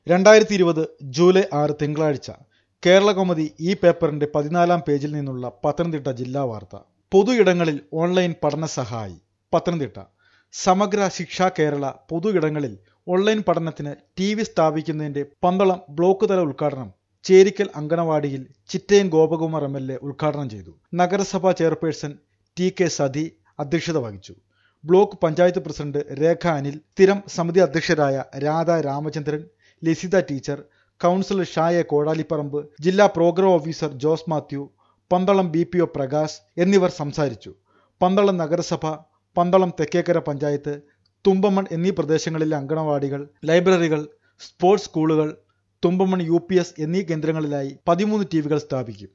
രണ്ടായിരത്തി ഇരുപത് ജൂലൈ ആറ് തിങ്കളാഴ്ച കേരള കൗമുദി ഈ പേപ്പറിന്റെ പതിനാലാം പേജിൽ നിന്നുള്ള പത്തനംതിട്ട ജില്ലാ വാർത്ത പൊതു ഇടങ്ങളിൽ ഓൺലൈൻ പഠന സഹായി പത്തനംതിട്ട സമഗ്ര ശിക്ഷ കേരള പൊതു ഇടങ്ങളിൽ ഓൺലൈൻ പഠനത്തിന് ടി വി സ്ഥാപിക്കുന്നതിന്റെ പന്തളം ബ്ലോക്ക് തല ഉദ്ഘാടനം ചേരിക്കൽ അങ്കണവാടിയിൽ Chittayam Gopakumar M L A ഉദ്ഘാടനം ചെയ്തു നഗരസഭാ ചെയർപേഴ്സൺ ടി കെ സതി അധ്യക്ഷത വഹിച്ചു ബ്ലോക്ക് പഞ്ചായത്ത് പ്രസിഡന്റ് രേഖ അനിൽ സ്ഥിരം സമിതി അധ്യക്ഷരായ രാധ രാമചന്ദ്രൻ ലസിത ടീച്ചർ കൗൺസിലർ ഷായ കോടാലിപ്പറമ്പ് ജില്ലാ programme officer Jose Mathew Pandalam B P O Prakash എന്നിവർ സംസാരിച്ചു പന്തളം നഗരസഭ പന്തളം തെക്കേക്കര പഞ്ചായത്ത് തുമ്പമൺ എന്നീ പ്രദേശങ്ങളിലെ അങ്കണവാടികൾ ലൈബ്രറികൾ സ്പോർട്സ് സ്കൂളുകൾ തുമ്പമൺ യു പി എസ് എന്നീ കേന്ദ്രങ്ങളിലായി പതിമൂന്ന് ടി വികൾ സ്ഥാപിക്കും